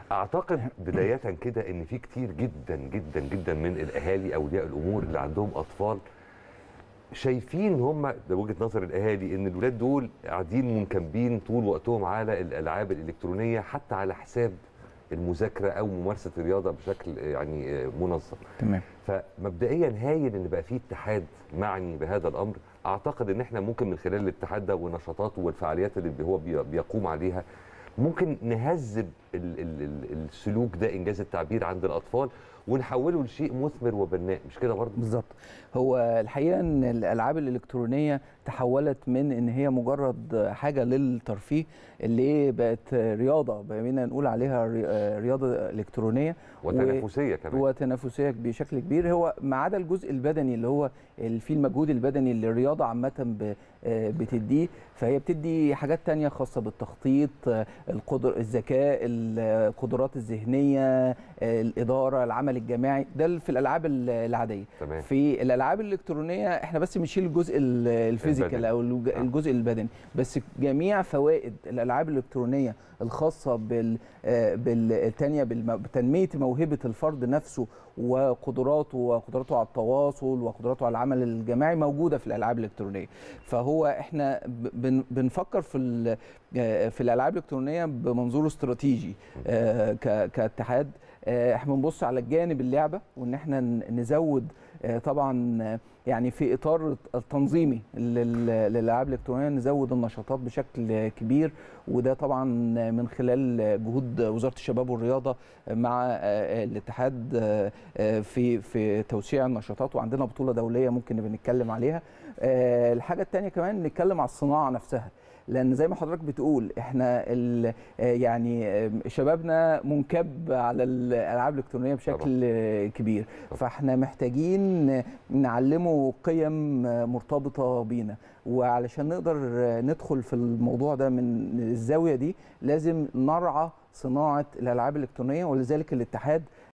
اعتقد بدايه كده ان في كتير جدا جدا جدا من الاهالي اولياء الامور اللي عندهم اطفال شايفين هم ده وجهه نظر الاهالي ان الولاد دول قاعدين منكبين طول وقتهم على الالعاب الالكترونيه حتى على حساب المذاكره او ممارسه الرياضه بشكل يعني منظم تمام فمبدئيا هايل ان بقى في اتحاد معني بهذا الامر اعتقد ان احنا ممكن من خلال الاتحاد ده ونشاطاته والفعاليات اللي هو بي- بيقوم عليها ممكن نهذب ال- ال- ال- السلوك ده انجاز التعبير عند الاطفال ونحوله لشيء مثمر وبناء مش كده برضه بالظبط هو الحقيقه ان الالعاب الالكترونيه تحولت من ان هي مجرد حاجه للترفيه اللي بقت رياضه بقينا نقول عليها ري- رياضه الكترونيه وتنافسيه كمان وتنافسيه بشكل كبير هو ما عدا الجزء البدني اللي هو ال- فيه المجهود البدني اللي الرياضه عامه ب- آه، بتديه فهي بتدي حاجات تانية خاصه بالتخطيط آه، القدر الذكاء القدرات الذهنيه آه، الاداره العمل الجماعي ده في الالعاب ال- العاديه تمام في الالعاب الالكترونيه احنا بس بنشيل الجزء ال- الفيزيكال البدني. او الوج- آه. الجزء البدني بس جميع فوائد الالعاب الالكترونيه الخاصه بال آه، بالتانية بالم- بتنميه موهبه الفرد نفسه وقدراته وقدراته على التواصل وقدراته على العمل الجماعي موجوده في الالعاب الالكترونيه فهو احنا ب- بن- بنفكر في ال- آه، في الالعاب الالكترونيه بمنظور استراتيجي آه، ك- كاتحاد آه، احنا بنبص على الجانب اللعبه وان احنا ن- نزود آه، طبعا آه، يعني في اطار التنظيمي لل- للالعاب الالكترونيه نزود النشاطات بشكل كبير وده طبعا من خلال جهود وزاره الشباب والرياضه مع آه، الاتحاد آه، آه، في في توسيع النشاطات وعندنا بطوله دوليه ممكن نبقى نتكلم عليها آه، الحاجه الثانيه كمان نتكلم على الصناعه نفسها لان زي ما حضرتك بتقول احنا ال- آه، يعني آه، شبابنا منكب على الالعاب الالكترونيه بشكل آه، كبير طبعاً. فاحنا محتاجين نعلمه قيم آه، مرتبطه بينا وعلشان نقدر آه، ندخل في الموضوع ده من الزاويه دي لازم نرعى صناعه الالعاب الالكترونيه ولذلك الاتحاد